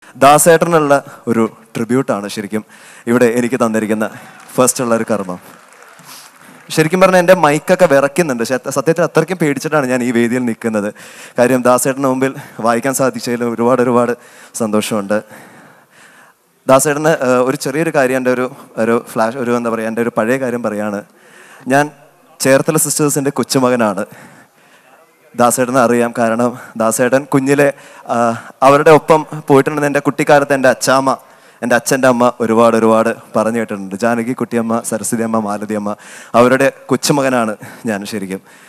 ദാസേട്ടനുള്ള ഒരു ട്രിബ്യൂട്ടാണ് ശരിക്കും ഇവിടെ എനിക്ക് തന്നിരിക്കുന്ന ഫസ്റ്റ് ഉള്ള ഒരു കർമ്മം ശരിക്കും പറഞ്ഞാൽ എൻ്റെ മൈക്കൊക്കെ വിറയ്ക്കുന്നുണ്ട് പക്ഷേ സത്യത്തിൽ അത്രയ്ക്കും പേടിച്ചിട്ടാണ് ഞാൻ ഈ വേദിയിൽ നിൽക്കുന്നത് കാര്യം ദാസേട്ടന് മുമ്പിൽ വായിക്കാൻ സാധിച്ചതിൽ ഒരുപാട് ഒരുപാട് സന്തോഷമുണ്ട് ദാസേട്ടന് ഏഹ്, ഒരു ചെറിയൊരു കാര്യം എൻ്റെ ഒരു ഒരു ഫ്ലാഷ് ഒരു എന്താ പറയുക എൻ്റെ ഒരു പഴയ കാര്യം പറയാണ് ഞാൻ ചേർത്തല സിസ്റ്റേഴ്സിൻ്റെ കൊച്ചുമകനാണ് ദാസേട്ടനെ അറിയാം കാരണം ദാസേട്ടൻ കുഞ്ഞിലെ ആ, അവരുടെ ഒപ്പം പോയിട്ടുണ്ടെന്ന് എൻ്റെ കുട്ടിക്കാലത്ത് എൻ്റെ അച്ചാമ്മ എൻ്റെ അച്ഛൻ്റെ അമ്മ ഒരുപാട് ഒരുപാട് പറഞ്ഞു കേട്ടിട്ടുണ്ട് ജാനകി കുട്ടിയമ്മ സരസ്വതി അമ്മ മാലതി അമ്മ അവരുടെ കൊച്ചുമകനാണ് ഞാൻ ശരിക്കും